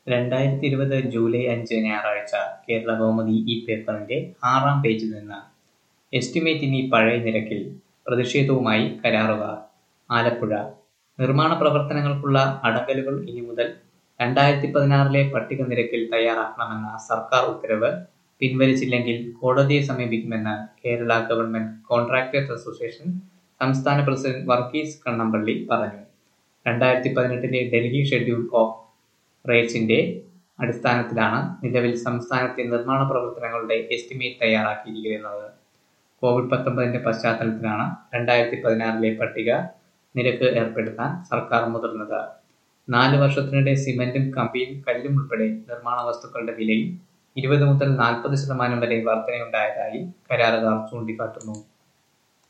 രണ്ടായിരത്തി ഇരുപത് ജൂലൈ അഞ്ച് ഞായറാഴ്ച കേരള കൗമുദി ഈ പേപ്പറിന്റെ ആറാം പേജിൽ നിന്ന് എസ്റ്റിമേറ്റ് ഇനി പഴയ നിരക്കിൽ പ്രതിഷേധവുമായി കരാറുകാർ ആലപ്പുഴ നിർമ്മാണ പ്രവർത്തനങ്ങൾക്കുള്ള അടങ്കലുകൾ ഇനി മുതൽ രണ്ടായിരത്തി പതിനാറിലെ പട്ടിക നിരക്കിൽ തയ്യാറാക്കണമെന്ന സർക്കാർ ഉത്തരവ് പിൻവലിച്ചില്ലെങ്കിൽ കോടതിയെ സമീപിക്കുമെന്ന് കേരള ഗവൺമെന്റ് കോൺട്രാക്ടേഴ്സ് അസോസിയേഷൻ സംസ്ഥാന പ്രസിഡന്റ് വർഗീസ് കണ്ണമ്പള്ളി പറഞ്ഞു രണ്ടായിരത്തി പതിനെട്ടിലെ ഡൽഹി ഷെഡ്യൂൾ ഓഫ് റേറ്റ്സിന്റെ അടിസ്ഥാനത്തിലാണ് നിലവിൽ സംസ്ഥാനത്തെ നിർമ്മാണ പ്രവർത്തനങ്ങളുടെ എസ്റ്റിമേറ്റ് തയ്യാറാക്കിയിരിക്കുന്നത് കോവിഡ് പത്തൊമ്പതിന്റെ പശ്ചാത്തലത്തിലാണ് രണ്ടായിരത്തി പതിനാറിലെ പട്ടിക നിരക്ക് ഏർപ്പെടുത്താൻ സർക്കാർ മുതിർന്നത് നാല് വർഷത്തിനിടെ സിമന്റും കമ്പിയും കല്ലും ഉൾപ്പെടെ നിർമ്മാണ വസ്തുക്കളുടെ വിലയിൽ ഇരുപത് മുതൽ നാൽപ്പത് ശതമാനം വരെ വർധനയുണ്ടായതായി കരാറുകാർ ചൂണ്ടിക്കാട്ടുന്നു